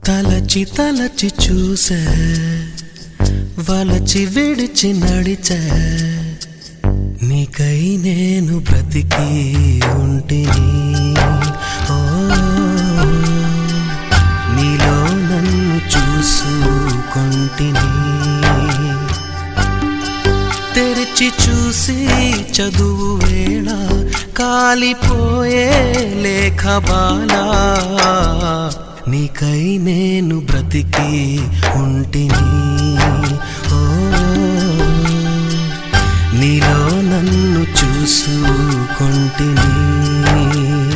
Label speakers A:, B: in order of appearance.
A: తలచి తలచి చూసే వలచి విడిచి నడిచే నీకై నేను బ్రతికి ఉంటిని ఓ నీలో నన్ను చూసుకొంటిని తెరిచి చూసి చదువు వేళ కాలిపోయే లేఖ బాలా నీకై నేను బ్రతికి ఉంటిని ఓ నీలో నన్ను చూసుకొంటిని